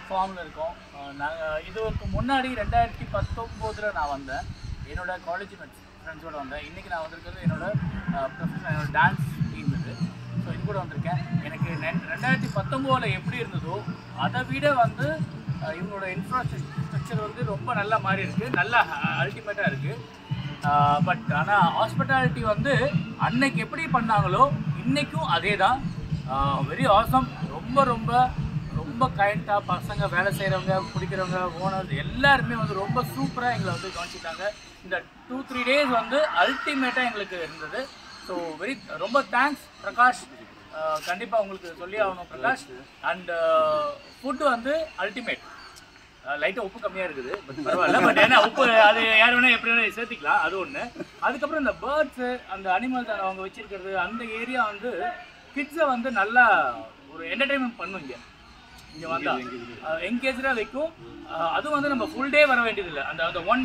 ஃபார்மில் இருக்கோம் நாங்கள் இதுக்கு முன்னாடி ரெண்டாயிரத்தி பத்தொம்போதில் நான் வந்தேன் என்னோட காலேஜ் மெட்ஸ் ஃப்ரெண்ட்ஸோட வந்தேன் இன்றைக்கி நான் வந்திருக்கிறது என்னோட ப்ரொஃபஷனல் என்னோட டான்ஸ் டீம் இது ஸோ இது கூட வந்திருக்கேன் எனக்கு ரெண்- ரெண்டாயிரத்தி பத்தொம்போதில் எப்படி இருந்ததோ அதை விட வந்து அஹ், இவங்களோட இன்ஃப்ராஸ்ட்ரக்சர் வந்து ரொம்ப நல்லா மாறி இருக்குது நல்லா அல்டிமேட்டாக இருக்குது பட் ஆனால் ஹாஸ்பிட்டாலிட்டி வந்து அன்னைக்கு எப்படி பண்ணாங்களோ இன்னைக்கும் அதே தான் வெரி ஆசம் ரொம்ப ரொம்ப ரொம்ப கைண்டாக பசங்க வேலை செய்கிறவங்க பிடிக்கிறவங்க ஓனர் எல்லாருமே வந்து ரொம்ப சூப்பராக எங்களை வந்து கவனிச்சிட்டாங்க இந்த டூ த்ரீ டேஸ் வந்து அல்டிமேட்டாக எங்களுக்கு இருந்தது ஸோ வெரி ரொம்ப தேங்க்ஸ் பிரகாஷ் கண்டிப்பாக உங்களுக்கு சொல்லி ஆகணும் பிரகாஷ் அண்ட் ஃபுட்டு வந்து அல்டிமேட் லைட்டாக உப்பு கம்மியாக இருக்குது பட் பரவாயில்ல பட் ஏன்னா உப்பு அது யார் வேணா எப்படி வேணா சேர்த்திக்கலாம் அது ஒன்று அதுக்கப்புறம் இந்த பேர்ட்ஸு அந்த அனிமல்ஸ் அவங்க வச்சிருக்கிறது அந்த ஏரியா வந்து கிட்ஸை வந்து நல்லா ஒரு என்டர்டைன்மெண்ட் பண்ணும் இங்கே இங்கே வந்தால் என்கேஜாக வைக்கும் அஹ் அதுவும் வந்து நம்ம ஃபுல் டே வர வேண்டியதில்லை அந்த அந்த ஒன்